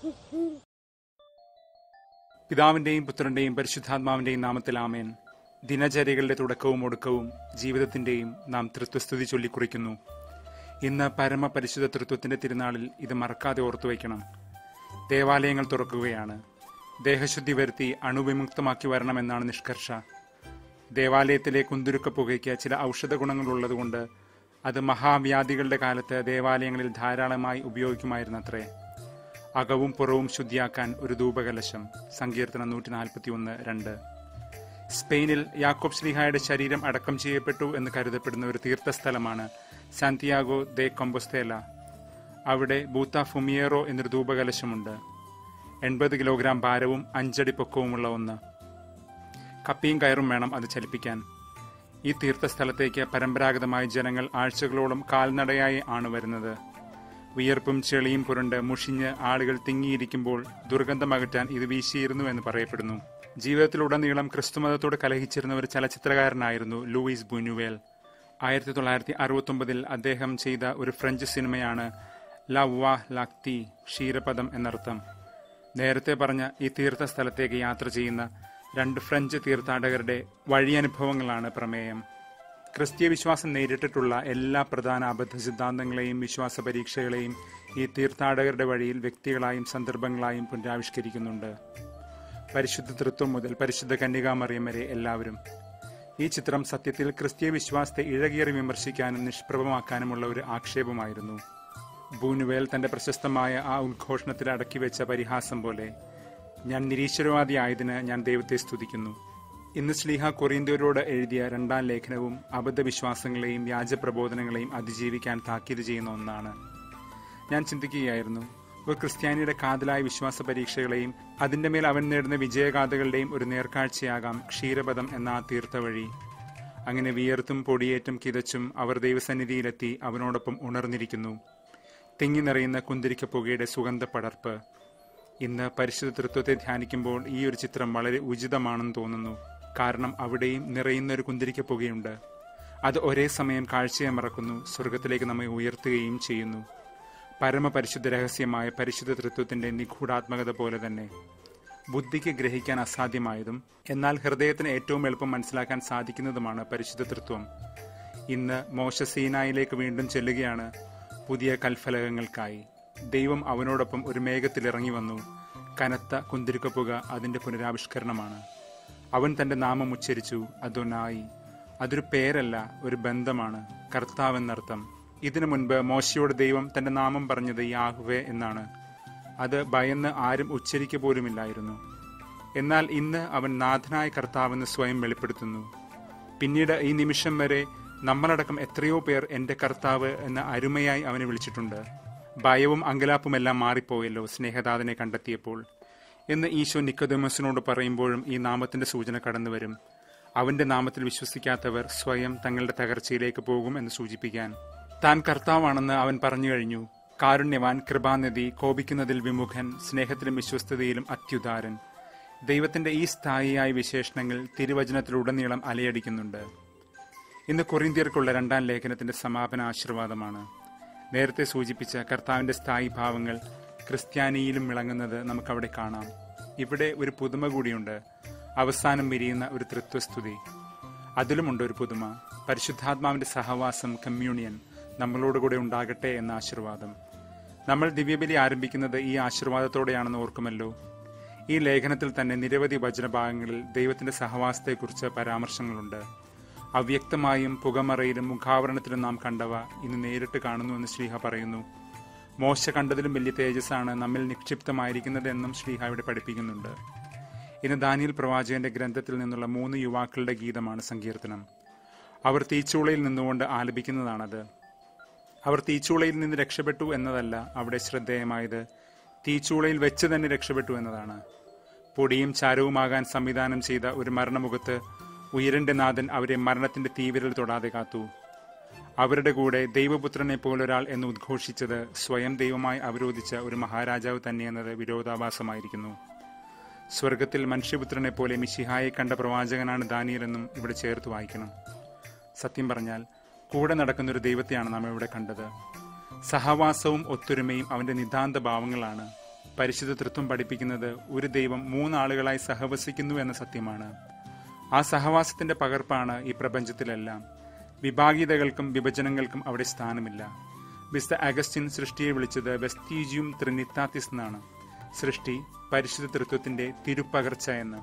പിതാവിന്റെയും പുത്രന്റെയും പരിശുദ്ധാത്മാവിന്റെയും നാമത്തിൽ ആമേൻ ദിനചര്യകളുടെ തുടക്കവും ഒടുക്കവും ജീവിതത്തിന്റെയും നാം തൃത്വസ്തുതി ചൊല്ലിക്കുറിക്കുന്നു ഇന്ന് പരമപരിശുദ്ധ തൃത്വത്തിന്റെ തിരുനാളിൽ ഇത് മറക്കാതെ ഓർത്തു വയ്ക്കണം ദേവാലയങ്ങൾ തുറക്കുകയാണ് ദേഹശുദ്ധി വരുത്തി അണുവിമുക്തമാക്കി വരണമെന്നാണ് നിഷ്കർഷ ദേവാലയത്തിലെ കുന്തുരുക്ക പുകയ്ക്ക് ചില ഔഷധ ഗുണങ്ങളുള്ളതുകൊണ്ട് അത് മഹാവ്യാധികളുടെ കാലത്ത് ദേവാലയങ്ങളിൽ ധാരാളമായി ഉപയോഗിക്കുമായിരുന്നത്രേ അകവും പുറവും ശുദ്ധിയാക്കാൻ ഒരു ധൂപകലശം സങ്കീർത്തനം നൂറ്റി നാൽപ്പത്തി ഒന്ന് രണ്ട് സ്പെയിനിൽ യാക്കോബ് ശ്രീഹായുടെ ശരീരം അടക്കം ചെയ്യപ്പെട്ടു എന്ന് കരുതപ്പെടുന്ന ഒരു തീർത്ഥസ്ഥലമാണ് സാന്തിയാഗോ ദെ കൊമ്പൊസ്തേല അവിടെ ബൂത്ത ഫുമിയേറോ എന്നൊരു ധൂപകലശമുണ്ട് എൺപത് കിലോഗ്രാം ഭാരവും അഞ്ചടി പൊക്കവുമുള്ള ഒന്ന് കപ്പിയും കയറും വേണം അത് ചലിപ്പിക്കാൻ ഈ തീർത്ഥസ്ഥലത്തേക്ക് പരമ്പരാഗതമായി ജനങ്ങൾ ആഴ്ചകളോളം കാൽനടയായി ആണ് വരുന്നത് വിയർപ്പും ചെളിയും പുരണ്ട് മുഷിഞ്ഞ് ആളുകൾ തിങ്ങിയിരിക്കുമ്പോൾ ദുർഗന്ധമകറ്റാൻ ഇത് വീശിയിരുന്നു എന്ന് പറയപ്പെടുന്നു ജീവിതത്തിലുടനീളം ക്രിസ്തുമതത്തോട് കലഹിച്ചിരുന്ന ഒരു ചലച്ചിത്രകാരനായിരുന്നു ലൂയിസ് ബുനുവേൽ ആയിരത്തി തൊള്ളായിരത്തി അറുപത്തൊമ്പതിൽ അദ്ദേഹം ചെയ്ത ഒരു ഫ്രഞ്ച് സിനിമയാണ് ല വാ ലാക്തി ക്ഷീരപദം എന്നർത്ഥം നേരത്തെ പറഞ്ഞ ഈ തീർത്ഥസ്ഥലത്തേക്ക് യാത്ര ചെയ്യുന്ന രണ്ട് ഫ്രഞ്ച് തീർത്ഥാടകരുടെ വഴിയനുഭവങ്ങളാണ് പ്രമേയം ക്രിസ്തീയ വിശ്വാസം നേരിട്ടിട്ടുള്ള എല്ലാ പ്രധാന അബദ്ധ സിദ്ധാന്തങ്ങളെയും വിശ്വാസ പരീക്ഷകളെയും ഈ തീർത്ഥാടകരുടെ വഴിയിൽ വ്യക്തികളായും സന്ദർഭങ്ങളായും പുനരാവിഷ്കരിക്കുന്നുണ്ട് പരിശുദ്ധ തൃത്വം മുതൽ പരിശുദ്ധ കന്യകാമറിയം വരെ എല്ലാവരും ഈ ചിത്രം സത്യത്തിൽ ക്രിസ്തീയ വിശ്വാസത്തെ ഇഴകേറി വിമർശിക്കാനും നിഷ്പ്രഭമാക്കാനുമുള്ള ഒരു ആക്ഷേപമായിരുന്നു ബൂനുവേൽ തന്റെ പ്രശസ്തമായ ആ ഉദ്ഘോഷണത്തിൽ അടക്കി വെച്ച പരിഹാസം പോലെ ഞാൻ നിരീശ്വരവാദിയായതിന് ഞാൻ ദൈവത്തെ സ്തുതിക്കുന്നു ഇന്ന് ശ്ലീഹ കൊറിയന്ത്യരോട് എഴുതിയ രണ്ടാം ലേഖനവും അബദ്ധവിശ്വാസങ്ങളെയും വ്യാജപ്രബോധനങ്ങളെയും അതിജീവിക്കാൻ താക്കീത് ചെയ്യുന്ന ഒന്നാണ് ഞാൻ ചിന്തിക്കുകയായിരുന്നു ഒരു ക്രിസ്ത്യാനിയുടെ കാതലായ വിശ്വാസ പരീക്ഷകളെയും അതിന്റെ മേൽ അവൻ നേടുന്ന വിജയഗാഥകളുടെയും ഒരു നേർക്കാഴ്ചയാകാം ക്ഷീരപദം എന്ന ആ തീർത്ഥവഴി അങ്ങനെ വിയർത്തും പൊടിയേറ്റും കിതച്ചും അവർ ദൈവസന്നിധിയിലെത്തി അവനോടൊപ്പം ഉണർന്നിരിക്കുന്നു തിങ്ങി നിറയുന്ന കുന്തിരിക്ക പുകയുടെ സുഗന്ധ പടർപ്പ് ഇന്ന് പരിശുദ്ധ തൃത്വത്തെ ധ്യാനിക്കുമ്പോൾ ഈ ഒരു ചിത്രം വളരെ ഉചിതമാണെന്ന് തോന്നുന്നു കാരണം അവിടെയും നിറയുന്ന ഒരു കുന്തിരിക്ക പുകയുണ്ട് അത് ഒരേ സമയം കാഴ്ചയെ മറക്കുന്നു സ്വർഗത്തിലേക്ക് നമ്മെ ഉയർത്തുകയും ചെയ്യുന്നു പരമപരിശുദ്ധ രഹസ്യമായ പരിശുദ്ധ തൃത്വത്തിന്റെ നിഗൂഢാത്മകത പോലെ തന്നെ ബുദ്ധിക്ക് ഗ്രഹിക്കാൻ അസാധ്യമായതും എന്നാൽ ഹൃദയത്തിന് ഏറ്റവും എളുപ്പം മനസ്സിലാക്കാൻ സാധിക്കുന്നതുമാണ് പരിശുദ്ധ തൃത്വം ഇന്ന് മോശ സീനായിലേക്ക് വീണ്ടും ചെല്ലുകയാണ് പുതിയ കൽഫലകങ്ങൾക്കായി ദൈവം അവനോടൊപ്പം ഒരു മേഘത്തിൽ ഇറങ്ങി വന്നു കനത്ത കുന്തിരിക്കപ്പുക അതിന്റെ പുനരാവിഷ്കരണമാണ് അവൻ തന്റെ നാമം ഉച്ചരിച്ചു അതൊനായി അതൊരു പേരല്ല ഒരു ബന്ധമാണ് കർത്താവെന്നർത്ഥം ഇതിനു മുൻപ് മോശയോട് ദൈവം തന്റെ നാമം പറഞ്ഞത് യാഹുവേ എന്നാണ് അത് ഭയന്ന് ആരും ഉച്ചരിക്ക പോലുമില്ലായിരുന്നു എന്നാൽ ഇന്ന് അവൻ നാഥനായ കർത്താവെന്ന് സ്വയം വെളിപ്പെടുത്തുന്നു പിന്നീട് ഈ നിമിഷം വരെ നമ്മളടക്കം എത്രയോ പേർ എന്റെ കർത്താവ് എന്ന അരുമയായി അവനെ വിളിച്ചിട്ടുണ്ട് ഭയവും അങ്കലാപ്പുമെല്ലാം മാറിപ്പോയല്ലോ സ്നേഹദാതനെ കണ്ടെത്തിയപ്പോൾ എന്ന് ഈശോ നിക്കോദമസിനോട് പറയുമ്പോഴും ഈ നാമത്തിന്റെ സൂചന കടന്നുവരും അവന്റെ നാമത്തിൽ വിശ്വസിക്കാത്തവർ സ്വയം തങ്ങളുടെ തകർച്ചയിലേക്ക് പോകും എന്ന് സൂചിപ്പിക്കാൻ താൻ കർത്താവാണെന്ന് അവൻ പറഞ്ഞു കഴിഞ്ഞു കാരുണ്യവാൻ കൃപാനിധി കോപിക്കുന്നതിൽ വിമുഖൻ സ്നേഹത്തിലും വിശ്വസ്തതയിലും അത്യുദാരൻ ദൈവത്തിന്റെ ഈ സ്ഥായിയായ വിശേഷണങ്ങൾ തിരുവചനത്തിലുടനീളം അലയടിക്കുന്നുണ്ട് ഇന്ന് കൊറിന്ത്യർക്കുള്ള രണ്ടാം ലേഖനത്തിന്റെ സമാപന ആശീർവാദമാണ് നേരത്തെ സൂചിപ്പിച്ച കർത്താവിന്റെ സ്ഥായി ഭാവങ്ങൾ ക്രിസ്ത്യാനിയിലും വിളങ്ങുന്നത് നമുക്കവിടെ കാണാം ഇവിടെ ഒരു പുതുമ കൂടിയുണ്ട് അവസാനം വിരിയുന്ന ഒരു തൃത്വസ്തുതി അതിലുമുണ്ട് ഒരു പുതുമ പരിശുദ്ധാത്മാവിന്റെ സഹവാസം കമ്മ്യൂണിയൻ നമ്മളോട് കൂടെ ഉണ്ടാകട്ടെ എന്ന ആശീർവാദം നമ്മൾ ദിവ്യബലി ആരംഭിക്കുന്നത് ഈ ആശീർവാദത്തോടെയാണെന്ന് ഓർക്കുമല്ലോ ഈ ലേഖനത്തിൽ തന്നെ നിരവധി വചനഭാഗങ്ങളിൽ ദൈവത്തിന്റെ സഹവാസത്തെക്കുറിച്ച് പരാമർശങ്ങളുണ്ട് അവ്യക്തമായും പുകമറയിലും മുഖാവരണത്തിലും നാം കണ്ടവ ഇന്ന് നേരിട്ട് കാണുന്നുവെന്ന് ശ്രീഹ പറയുന്നു മോശ കണ്ടതിലും വലിയ തേജസ്സാണ് നമ്മിൽ നിക്ഷിപ്തമായിരിക്കുന്നത് എന്നും ശ്രീഹ ഇവിടെ പഠിപ്പിക്കുന്നുണ്ട് ഇന്ന് ദാനിയൽ പ്രവാചകന്റെ ഗ്രന്ഥത്തിൽ നിന്നുള്ള മൂന്ന് യുവാക്കളുടെ ഗീതമാണ് സങ്കീർത്തനം അവർ തീച്ചൂളയിൽ നിന്നുകൊണ്ട് ആലപിക്കുന്നതാണത് അവർ തീച്ചൂളയിൽ നിന്ന് രക്ഷപ്പെട്ടു എന്നതല്ല അവിടെ ശ്രദ്ധേയമായത് തീച്ചൂളയിൽ വെച്ച് തന്നെ രക്ഷപ്പെട്ടു എന്നതാണ് പൊടിയും ചാരവുമാകാൻ സംവിധാനം ചെയ്ത ഒരു മരണമുഖത്ത് ഉയരന്റെ നാഥൻ അവരെ മരണത്തിന്റെ തീവിരൽ തൊടാതെ കാത്തു അവരുടെ കൂടെ ദൈവപുത്രനെ പോലൊരാൾ എന്ന് ഉദ്ഘോഷിച്ചത് സ്വയം ദൈവമായി അവരോധിച്ച ഒരു മഹാരാജാവ് തന്നെയെന്നത് വിരോധാഭാസമായിരിക്കുന്നു സ്വർഗത്തിൽ മനുഷ്യപുത്രനെ പോലെ മിശിഹായെ കണ്ട പ്രവാചകനാണ് ദാനിയലെന്നും ഇവിടെ ചേർത്ത് വായിക്കണം സത്യം പറഞ്ഞാൽ കൂടെ നടക്കുന്ന ഒരു ദൈവത്തെയാണ് നാം ഇവിടെ കണ്ടത് സഹവാസവും ഒത്തൊരുമയും അവന്റെ നിതാന്ത ഭാവങ്ങളാണ് പരിശുദ്ധ തൃത്വം പഠിപ്പിക്കുന്നത് ഒരു ദൈവം മൂന്നാളുകളായി സഹവസിക്കുന്നു എന്ന സത്യമാണ് ആ സഹവാസത്തിന്റെ പകർപ്പാണ് ഈ പ്രപഞ്ചത്തിലെല്ലാം വിഭാഗീയതകൾക്കും വിഭജനങ്ങൾക്കും അവിടെ സ്ഥാനമില്ല വിസ്ത അഗസ്റ്റിൻ സൃഷ്ടിയെ വിളിച്ചത് വെസ്റ്റീജിയും ത്രിനിത്താത്തിസ് എന്നാണ് സൃഷ്ടി പരിശുദ്ധ തൃത്വത്തിന്റെ തിരുപ്പകർച്ച എന്ന്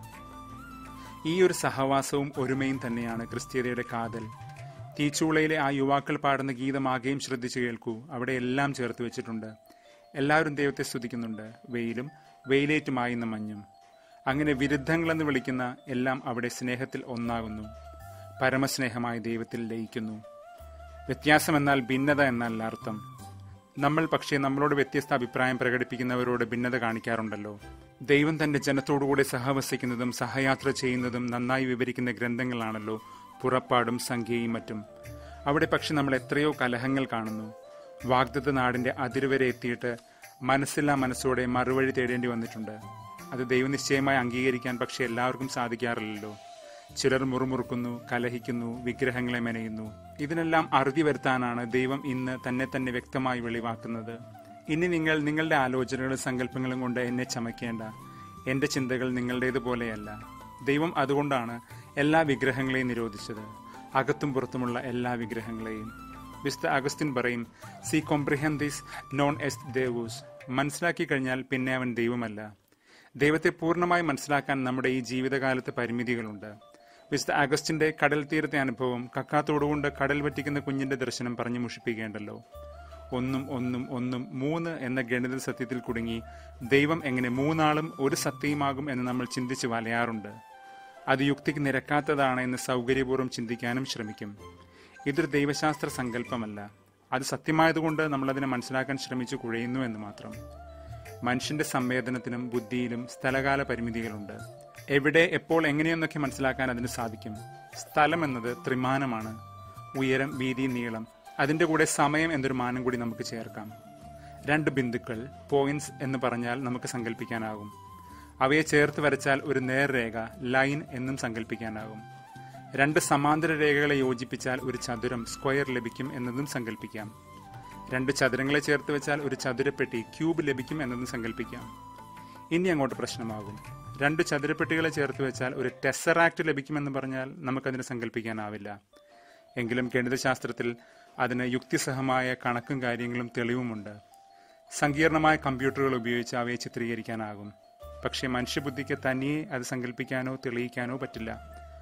ഈ ഒരു സഹവാസവും ഒരുമയും തന്നെയാണ് ക്രിസ്തീയതയുടെ കാതൽ തീച്ചൂളയിലെ ആ യുവാക്കൾ പാടുന്ന ഗീതമാകെയും ശ്രദ്ധിച്ചു കേൾക്കൂ അവിടെ എല്ലാം ചേർത്ത് വെച്ചിട്ടുണ്ട് എല്ലാവരും ദൈവത്തെ സ്തുതിക്കുന്നുണ്ട് വെയിലും വെയിലേറ്റുമായുന്ന മഞ്ഞും അങ്ങനെ വിരുദ്ധങ്ങളെന്ന് വിളിക്കുന്ന എല്ലാം അവിടെ സ്നേഹത്തിൽ ഒന്നാകുന്നു പരമസ്നേഹമായ ദൈവത്തിൽ ലയിക്കുന്നു വ്യത്യാസം എന്നാൽ ഭിന്നത എന്നല്ല അർത്ഥം നമ്മൾ പക്ഷേ നമ്മളോട് വ്യത്യസ്ത അഭിപ്രായം പ്രകടിപ്പിക്കുന്നവരോട് ഭിന്നത കാണിക്കാറുണ്ടല്ലോ ദൈവം തന്റെ ജനത്തോടുകൂടെ സഹവസിക്കുന്നതും സഹയാത്ര ചെയ്യുന്നതും നന്നായി വിവരിക്കുന്ന ഗ്രന്ഥങ്ങളാണല്ലോ പുറപ്പാടും സംഖ്യയും മറ്റും അവിടെ പക്ഷെ നമ്മൾ എത്രയോ കലഹങ്ങൾ കാണുന്നു വാഗ്ദത്ത നാടിന്റെ അതിരുവരെ എത്തിയിട്ട് മനസ്സില്ലാ മനസ്സോടെ മറുവഴി തേടേണ്ടി വന്നിട്ടുണ്ട് അത് ദൈവനിശ്ചയമായി അംഗീകരിക്കാൻ പക്ഷെ എല്ലാവർക്കും സാധിക്കാറില്ലല്ലോ ചിലർ മുറുമുറുക്കുന്നു കലഹിക്കുന്നു വിഗ്രഹങ്ങളെ മെനയുന്നു ഇതിനെല്ലാം അറുതി വരുത്താനാണ് ദൈവം ഇന്ന് തന്നെ തന്നെ വ്യക്തമായി വെളിവാക്കുന്നത് ഇനി നിങ്ങൾ നിങ്ങളുടെ ആലോചനകളും സങ്കല്പങ്ങളും കൊണ്ട് എന്നെ ചമയ്ക്കേണ്ട എന്റെ ചിന്തകൾ നിങ്ങളുടേതുപോലെയല്ല ദൈവം അതുകൊണ്ടാണ് എല്ലാ വിഗ്രഹങ്ങളെയും നിരോധിച്ചത് അകത്തും പുറത്തുമുള്ള എല്ലാ വിഗ്രഹങ്ങളെയും വിസ്ത അഗസ്റ്റിൻ പറയും സി കോംപ്രിഹൻ ദിസ് നോൺ എസ് ദേവൂസ് മനസ്സിലാക്കി കഴിഞ്ഞാൽ പിന്നെ അവൻ ദൈവമല്ല ദൈവത്തെ പൂർണ്ണമായി മനസ്സിലാക്കാൻ നമ്മുടെ ഈ ജീവിതകാലത്ത് പരിമിതികളുണ്ട് വിശുദ്ധ അഗസ്റ്റിന്റെ കടൽ തീരത്തെ അനുഭവം കക്കാത്തോടുകൊണ്ട് കടൽ വറ്റിക്കുന്ന കുഞ്ഞിന്റെ ദർശനം പറഞ്ഞു മുഷിപ്പിക്കേണ്ടല്ലോ ഒന്നും ഒന്നും ഒന്നും മൂന്ന് എന്ന ഗണിത സത്യത്തിൽ കുടുങ്ങി ദൈവം എങ്ങനെ മൂന്നാളും ഒരു സത്യമാകും എന്ന് നമ്മൾ ചിന്തിച്ച് വലയാറുണ്ട് അത് യുക്തിക്ക് നിരക്കാത്തതാണ് എന്ന് സൗകര്യപൂർവ്വം ചിന്തിക്കാനും ശ്രമിക്കും ഇതൊരു ദൈവശാസ്ത്ര സങ്കല്പമല്ല അത് സത്യമായതുകൊണ്ട് നമ്മൾ അതിനെ മനസ്സിലാക്കാൻ ശ്രമിച്ചു കുഴയുന്നു എന്ന് മാത്രം മനുഷ്യന്റെ സംവേദനത്തിനും ബുദ്ധിയിലും സ്ഥലകാല പരിമിതികളുണ്ട് എവിടെ എപ്പോൾ എങ്ങനെയെന്നൊക്കെ മനസ്സിലാക്കാൻ അതിന് സാധിക്കും സ്ഥലം എന്നത് ത്രിമാനമാണ് ഉയരം വീതി നീളം അതിന്റെ കൂടെ സമയം എന്നൊരു മാനം കൂടി നമുക്ക് ചേർക്കാം രണ്ട് ബിന്ദുക്കൾ പോയിന്റ്സ് എന്ന് പറഞ്ഞാൽ നമുക്ക് സങ്കല്പിക്കാനാകും അവയെ ചേർത്ത് വരച്ചാൽ ഒരു നേർരേഖ ലൈൻ എന്നും സങ്കല്പിക്കാനാകും രണ്ട് സമാന്തര രേഖകളെ യോജിപ്പിച്ചാൽ ഒരു ചതുരം സ്ക്വയർ ലഭിക്കും എന്നതും സങ്കല്പിക്കാം രണ്ട് ചതുരങ്ങളെ ചേർത്ത് വെച്ചാൽ ഒരു ചതുരപ്പെട്ടി ക്യൂബ് ലഭിക്കും എന്നതും സങ്കല്പിക്കാം ഇനി അങ്ങോട്ട് പ്രശ്നമാകും രണ്ട് ചതുരപ്പെട്ടികളെ ചേർത്ത് വെച്ചാൽ ഒരു ടെസറാക്ട് ലഭിക്കുമെന്ന് പറഞ്ഞാൽ നമുക്കതിനെ സങ്കല്പിക്കാനാവില്ല എങ്കിലും ഗണിതശാസ്ത്രത്തിൽ അതിന് യുക്തിസഹമായ കണക്കും കാര്യങ്ങളും തെളിവുമുണ്ട് സങ്കീർണമായ കമ്പ്യൂട്ടറുകൾ ഉപയോഗിച്ച് അവയെ ചിത്രീകരിക്കാനാകും പക്ഷേ മനുഷ്യബുദ്ധിക്ക് തനിയെ അത് സങ്കല്പിക്കാനോ തെളിയിക്കാനോ പറ്റില്ല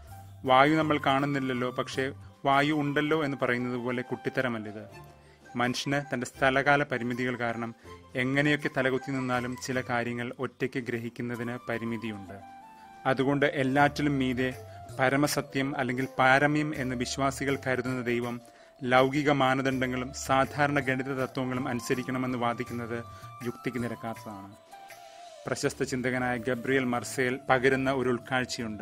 വായു നമ്മൾ കാണുന്നില്ലല്ലോ പക്ഷേ വായു ഉണ്ടല്ലോ എന്ന് പറയുന്നത് പോലെ കുട്ടിത്തരമല്ലിത് മനുഷ്യന് തന്റെ സ്ഥലകാല പരിമിതികൾ കാരണം എങ്ങനെയൊക്കെ തലകുത്തി നിന്നാലും ചില കാര്യങ്ങൾ ഒറ്റയ്ക്ക് ഗ്രഹിക്കുന്നതിന് പരിമിതിയുണ്ട് അതുകൊണ്ട് എല്ലാറ്റിലും മീതെ പരമസത്യം അല്ലെങ്കിൽ പാരമ്യം എന്ന് വിശ്വാസികൾ കരുതുന്ന ദൈവം ലൗകിക മാനദണ്ഡങ്ങളും സാധാരണ ഗണിത തത്വങ്ങളും അനുസരിക്കണമെന്ന് വാദിക്കുന്നത് യുക്തിക്ക് നിരക്കാത്തതാണ് പ്രശസ്ത ചിന്തകനായ ഗബ്രിയൽ മർസേൽ പകരുന്ന ഒരു ഉൾക്കാഴ്ചയുണ്ട്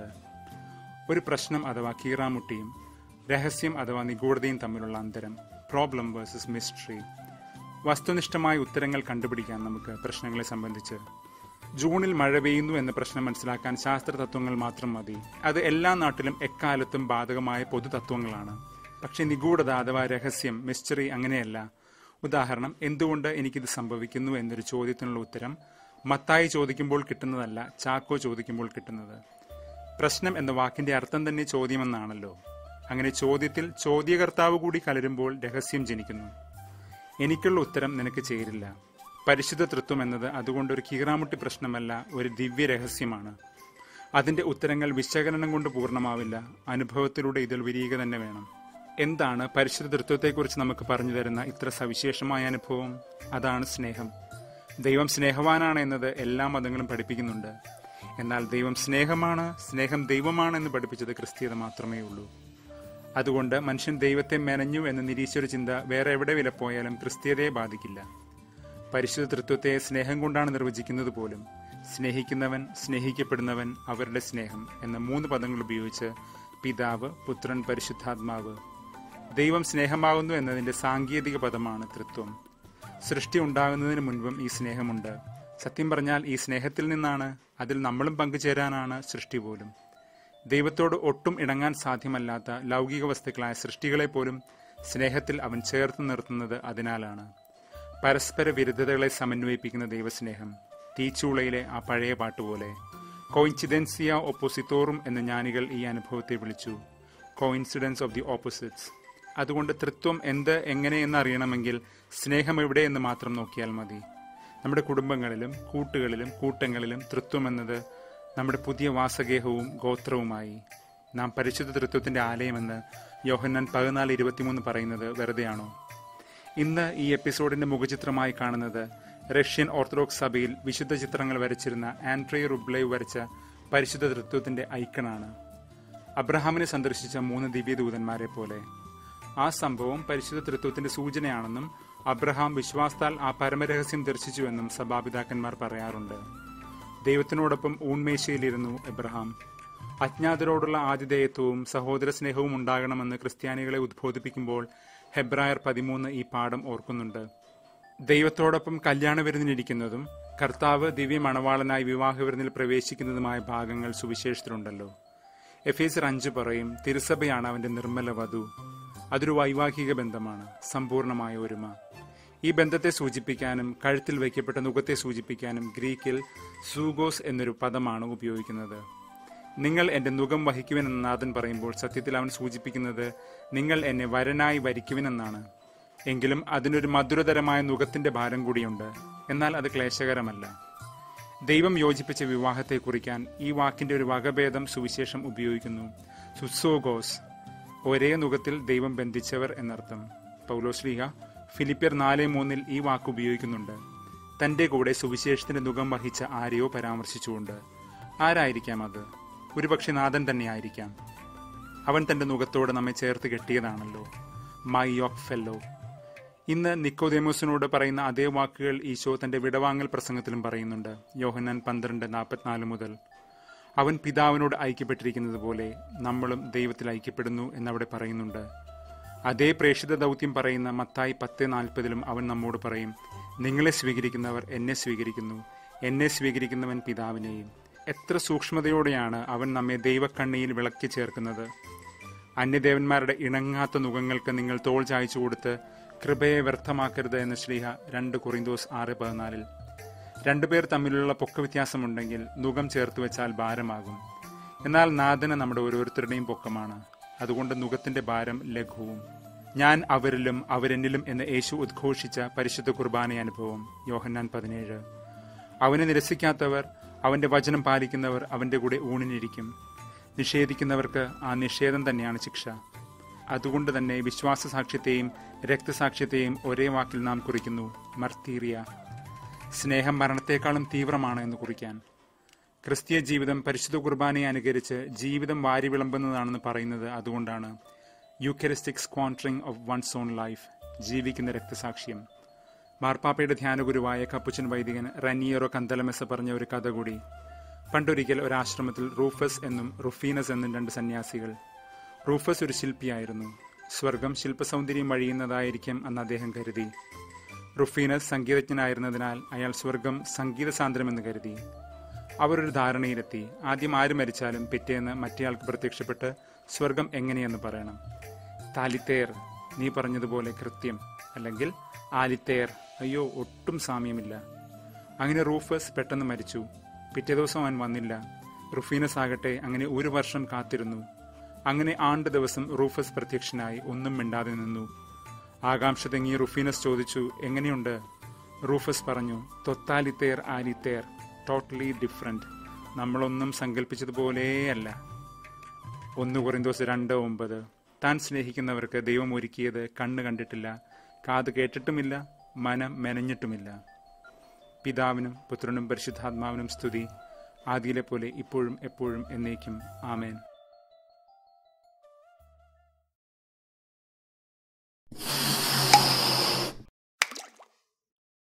ഒരു പ്രശ്നം അഥവാ കീറാമുട്ടിയും രഹസ്യം അഥവാ നിഗൂഢതയും തമ്മിലുള്ള അന്തരം പ്രോബ്ലം വേഴ്സസ് മിസ്റ്ററി വസ്തുനിഷ്ഠമായ ഉത്തരങ്ങൾ കണ്ടുപിടിക്കാൻ നമുക്ക് പ്രശ്നങ്ങളെ സംബന്ധിച്ച് ജൂണിൽ മഴ പെയ്യുന്നു എന്ന പ്രശ്നം മനസ്സിലാക്കാൻ ശാസ്ത്ര തത്വങ്ങൾ മാത്രം മതി അത് എല്ലാ നാട്ടിലും എക്കാലത്തും ബാധകമായ പൊതു തത്വങ്ങളാണ് പക്ഷെ നിഗൂഢത അഥവാ രഹസ്യം മിസ്റ്ററി അങ്ങനെയല്ല ഉദാഹരണം എന്തുകൊണ്ട് എനിക്കിത് സംഭവിക്കുന്നു എന്നൊരു ചോദ്യത്തിനുള്ള ഉത്തരം മത്തായി ചോദിക്കുമ്പോൾ കിട്ടുന്നതല്ല ചാക്കോ ചോദിക്കുമ്പോൾ കിട്ടുന്നത് പ്രശ്നം എന്ന വാക്കിന്റെ അർത്ഥം തന്നെ ചോദ്യമെന്നാണല്ലോ അങ്ങനെ ചോദ്യത്തിൽ ചോദ്യകർത്താവ് കൂടി കലരുമ്പോൾ രഹസ്യം ജനിക്കുന്നു എനിക്കുള്ള ഉത്തരം നിനക്ക് ചേരില്ല പരിശുദ്ധ തൃത്വം എന്നത് അതുകൊണ്ട് ഒരു കീറാമുട്ടി പ്രശ്നമല്ല ഒരു ദിവ്യ രഹസ്യമാണ് അതിന്റെ ഉത്തരങ്ങൾ വിശകലനം കൊണ്ട് പൂർണ്ണമാവില്ല അനുഭവത്തിലൂടെ ഇതിൽ വിരിയുക തന്നെ വേണം എന്താണ് പരിശുദ്ധ തൃത്വത്തെക്കുറിച്ച് നമുക്ക് പറഞ്ഞു തരുന്ന ഇത്ര സവിശേഷമായ അനുഭവം അതാണ് സ്നേഹം ദൈവം സ്നേഹവാനാണ് എന്നത് എല്ലാ മതങ്ങളും പഠിപ്പിക്കുന്നുണ്ട് എന്നാൽ ദൈവം സ്നേഹമാണ് സ്നേഹം ദൈവമാണെന്ന് പഠിപ്പിച്ചത് ക്രിസ്തീയത മാത്രമേ ഉള്ളൂ അതുകൊണ്ട് മനുഷ്യൻ ദൈവത്തെ മെനഞ്ഞു എന്ന നിരീശ്വര ചിന്ത വേറെ എവിടെ വിലപ്പോയാലും ക്രിസ്തീയതയെ ബാധിക്കില്ല പരിശുദ്ധ തൃത്വത്തെ സ്നേഹം കൊണ്ടാണ് നിർവചിക്കുന്നത് പോലും സ്നേഹിക്കുന്നവൻ സ്നേഹിക്കപ്പെടുന്നവൻ അവരുടെ സ്നേഹം എന്ന മൂന്ന് പദങ്ങൾ ഉപയോഗിച്ച് പിതാവ് പുത്രൻ പരിശുദ്ധാത്മാവ് ദൈവം സ്നേഹമാകുന്നു എന്നതിന്റെ സാങ്കേതിക പദമാണ് തൃത്വം സൃഷ്ടി ഉണ്ടാകുന്നതിന് മുൻപും ഈ സ്നേഹമുണ്ട് സത്യം പറഞ്ഞാൽ ഈ സ്നേഹത്തിൽ നിന്നാണ് അതിൽ നമ്മളും പങ്കുചേരാനാണ് സൃഷ്ടി പോലും ദൈവത്തോട് ഒട്ടും ഇണങ്ങാൻ സാധ്യമല്ലാത്ത ലൗകിക വസ്തുക്കളായ സൃഷ്ടികളെ പോലും സ്നേഹത്തിൽ അവൻ ചേർത്ത് നിർത്തുന്നത് അതിനാലാണ് പരസ്പര വിരുദ്ധതകളെ സമന്വയിപ്പിക്കുന്ന ദൈവസ്നേഹം തീച്ചൂളയിലെ ആ പഴയ പാട്ടുപോലെ കോയിൻസിഡൻസിയ ഒപ്പോസിറ്റോറും എന്ന ജ്ഞാനികൾ ഈ അനുഭവത്തെ വിളിച്ചു കോയിൻസിഡൻസ് ഓഫ് ദി ഓപ്പോസിറ്റ്സ് അതുകൊണ്ട് തൃത്വം എന്ത് എങ്ങനെ എന്ന് അറിയണമെങ്കിൽ സ്നേഹം എവിടെ എന്ന് മാത്രം നോക്കിയാൽ മതി നമ്മുടെ കുടുംബങ്ങളിലും കൂട്ടുകളിലും കൂട്ടങ്ങളിലും തൃത്വം എന്നത് നമ്മുടെ പുതിയ വാസഗേഹവും ഗോത്രവുമായി നാം പരിശുദ്ധ തൃത്വത്തിന്റെ ആലയമെന്ന് യോഹന്നാൻ പതിനാല് ഇരുപത്തിമൂന്ന് പറയുന്നത് വെറുതെയാണോ ഇന്ന് ഈ എപ്പിസോഡിന്റെ മുഖചിത്രമായി കാണുന്നത് റഷ്യൻ ഓർത്തഡോക്സ് സഭയിൽ വിശുദ്ധ ചിത്രങ്ങൾ വരച്ചിരുന്ന ആൻഡ്രേ റുബ്ലേവ് വരച്ച പരിശുദ്ധ തൃത്വത്തിന്റെ ഐക്കണാണ് അബ്രഹാമിനെ സന്ദർശിച്ച മൂന്ന് ദിവ്യദൂതന്മാരെ പോലെ ആ സംഭവം പരിശുദ്ധ തൃത്വത്തിന്റെ സൂചനയാണെന്നും അബ്രഹാം വിശ്വാസത്താൽ ആ പരമരഹസ്യം ദർശിച്ചുവെന്നും സഭാപിതാക്കന്മാർ പറയാറുണ്ട് ദൈവത്തിനോടൊപ്പം ഊൺമേശയിലിരുന്നു എബ്രഹാം അജ്ഞാതരോടുള്ള ആതിഥേയത്വവും സഹോദര സ്നേഹവും ഉണ്ടാകണമെന്ന് ക്രിസ്ത്യാനികളെ ഉദ്ബോധിപ്പിക്കുമ്പോൾ ഹെബ്രായർ പതിമൂന്ന് ഈ പാഠം ഓർക്കുന്നുണ്ട് ദൈവത്തോടൊപ്പം കല്യാണ വിരുന്നിനിരിക്കുന്നതും കർത്താവ് ദിവ്യ മണവാളനായി വിവാഹ വിരുന്നിൽ പ്രവേശിക്കുന്നതുമായ ഭാഗങ്ങൾ സുവിശേഷത്തിലുണ്ടല്ലോ എഫേസർ അഞ്ച് പറയും തിരുസഭയാണ് അവന്റെ നിർമ്മല വധു അതൊരു വൈവാഹിക ബന്ധമാണ് സമ്പൂർണമായ ഒരുമ ഈ ബന്ധത്തെ സൂചിപ്പിക്കാനും കഴുത്തിൽ വയ്ക്കപ്പെട്ട നുഖത്തെ സൂചിപ്പിക്കാനും ഗ്രീക്കിൽ സൂഗോസ് എന്നൊരു പദമാണ് ഉപയോഗിക്കുന്നത് നിങ്ങൾ എന്റെ നുഖം വഹിക്കുവിനെന്ന് നാഥൻ പറയുമ്പോൾ സത്യത്തിൽ അവൻ സൂചിപ്പിക്കുന്നത് നിങ്ങൾ എന്നെ വരനായി വരിക്കുവിനെന്നാണ് എങ്കിലും അതിനൊരു മധുരതരമായ നുഖത്തിന്റെ ഭാരം കൂടിയുണ്ട് എന്നാൽ അത് ക്ലേശകരമല്ല ദൈവം യോജിപ്പിച്ച വിവാഹത്തെ കുറിക്കാൻ ഈ വാക്കിന്റെ ഒരു വകഭേദം സുവിശേഷം ഉപയോഗിക്കുന്നു സുസോഗോസ് ഒരേ നുഖത്തിൽ ദൈവം ബന്ധിച്ചവർ എന്നർത്ഥം പൗലോശ്ലീഹ ഫിലിപ്പിയർ നാല് മൂന്നിൽ ഈ വാക്ക് ഉപയോഗിക്കുന്നുണ്ട് തന്റെ കൂടെ സുവിശേഷത്തിന്റെ നുഖം വഹിച്ച ആരെയോ പരാമർശിച്ചുകൊണ്ട് ആരായിരിക്കാം അത് ഒരുപക്ഷെ നാഥൻ തന്നെയായിരിക്കാം അവൻ തന്റെ നുഖത്തോട് നമ്മെ ചേർത്ത് കെട്ടിയതാണല്ലോ മൈ ഓഫ് ഫെല്ലോ ഇന്ന് നിക്കോദേമോസിനോട് പറയുന്ന അതേ വാക്കുകൾ ഈശോ തന്റെ വിടവാങ്ങൽ പ്രസംഗത്തിലും പറയുന്നുണ്ട് യോഹന്നാൻ പന്ത്രണ്ട് നാൽപ്പത്തിനാല് മുതൽ അവൻ പിതാവിനോട് ഐക്യപ്പെട്ടിരിക്കുന്നത് പോലെ നമ്മളും ദൈവത്തിൽ ഐക്യപ്പെടുന്നു എന്നവിടെ പറയുന്നുണ്ട് അതേ പ്രേക്ഷിത ദൗത്യം പറയുന്ന മത്തായി പത്ത് നാൽപ്പതിലും അവൻ നമ്മോട് പറയും നിങ്ങളെ സ്വീകരിക്കുന്നവർ എന്നെ സ്വീകരിക്കുന്നു എന്നെ സ്വീകരിക്കുന്നവൻ പിതാവിനെയും എത്ര സൂക്ഷ്മതയോടെയാണ് അവൻ നമ്മെ ദൈവക്കണ്ണിയിൽ വിളക്കി ചേർക്കുന്നത് അന്യദേവന്മാരുടെ ഇണങ്ങാത്ത മുഖങ്ങൾക്ക് നിങ്ങൾ തോൾ ചായച്ചു കൊടുത്ത് കൃപയെ വ്യർത്ഥമാക്കരുത് എന്ന് ശ്രീഹ രണ്ട് കുറിന്തോസ് ആറ് പതിനാലിൽ രണ്ടുപേർ തമ്മിലുള്ള പൊക്ക വ്യത്യാസമുണ്ടെങ്കിൽ നുഖം ചേർത്ത് വെച്ചാൽ ഭാരമാകും എന്നാൽ നാഥന് നമ്മുടെ ഓരോരുത്തരുടെയും പൊക്കമാണ് അതുകൊണ്ട് നുഖത്തിന്റെ ഭാരം ലഘുവും ഞാൻ അവരിലും അവരെന്നിലും എന്ന് യേശു ഉദ്ഘോഷിച്ച പരിശുദ്ധ കുർബാന അനുഭവം യോഹന്നാൻ പതിനേഴ് അവനെ നിരസിക്കാത്തവർ അവന്റെ വചനം പാലിക്കുന്നവർ അവന്റെ കൂടെ ഊണിനിരിക്കും നിഷേധിക്കുന്നവർക്ക് ആ നിഷേധം തന്നെയാണ് ശിക്ഷ അതുകൊണ്ട് തന്നെ വിശ്വാസ സാക്ഷ്യത്തെയും രക്തസാക്ഷ്യത്തെയും ഒരേ വാക്കിൽ നാം കുറിക്കുന്നു മർത്തീറിയ സ്നേഹം മരണത്തെക്കാളും തീവ്രമാണ് എന്ന് കുറിക്കാൻ ക്രിസ്തീയ ജീവിതം പരിശുദ്ധ കുർബാനയെ അനുകരിച്ച് ജീവിതം വാരി വിളമ്പുന്നതാണെന്ന് പറയുന്നത് അതുകൊണ്ടാണ് eucharistic squandering of one's own life ജീവിക്കുന്ന രക്തസാക്ഷ്യം മാർപ്പാപ്പയുടെ ധ്യാനഗുരുവായ കപ്പുച്ചൻ വൈദികൻ റനിയറോ കന്തലമെസ പറഞ്ഞ ഒരു കഥ കൂടി പണ്ടൊരിക്കൽ ഒരാശ്രമത്തിൽ റൂഫസ് എന്നും റുഫീനസ് എന്നും രണ്ട് സന്യാസികൾ റൂഫസ് ഒരു ശില്പിയായിരുന്നു സ്വർഗം ശില്പസൗന്ദര്യം വഴിയുന്നതായിരിക്കും എന്ന് അദ്ദേഹം കരുതി റുഫീനസ് സംഗീതജ്ഞനായിരുന്നതിനാൽ അയാൾ സ്വർഗം സംഗീത സാന്ദ്രമെന്ന് കരുതി അവരൊരു ധാരണയിലെത്തി ആദ്യം ആര് മരിച്ചാലും പിറ്റേന്ന് മറ്റേയാൾക്ക് പ്രത്യക്ഷപ്പെട്ട് സ്വർഗം എങ്ങനെയെന്ന് പറയണം താലിത്തേർ നീ പറഞ്ഞതുപോലെ കൃത്യം അല്ലെങ്കിൽ ആലിത്തേർ അയ്യോ ഒട്ടും സാമ്യമില്ല അങ്ങനെ റൂഫസ് പെട്ടെന്ന് മരിച്ചു പിറ്റേ ദിവസം അവൻ വന്നില്ല റുഫീനസ് ആകട്ടെ അങ്ങനെ ഒരു വർഷം കാത്തിരുന്നു അങ്ങനെ ആണ്ട് ദിവസം റൂഫസ് പ്രത്യക്ഷനായി ഒന്നും മിണ്ടാതെ നിന്നു ആകാംക്ഷ തെങ്ങി റുഫീനസ് ചോദിച്ചു എങ്ങനെയുണ്ട് റൂഫസ് പറഞ്ഞു തൊത്താലിത്തേർ ആലിത്തേർ ടോട്ടലി ഡിഫറെന്റ് നമ്മളൊന്നും സങ്കല്പിച്ചതുപോലെയല്ല ഒന്ന് കുറിന്തോസ് രണ്ട് ഒമ്പത് താൻ സ്നേഹിക്കുന്നവർക്ക് ദൈവം ഒരുക്കിയത് കണ്ണ് കണ്ടിട്ടില്ല കാത് കേട്ടിട്ടുമില്ല മനം മെനഞ്ഞിട്ടുമില്ല പിതാവിനും പുത്രനും പരിശുദ്ധാത്മാവിനും സ്തുതി ആദിയിലെ പോലെ ഇപ്പോഴും എപ്പോഴും എന്നേക്കും ആമേൻ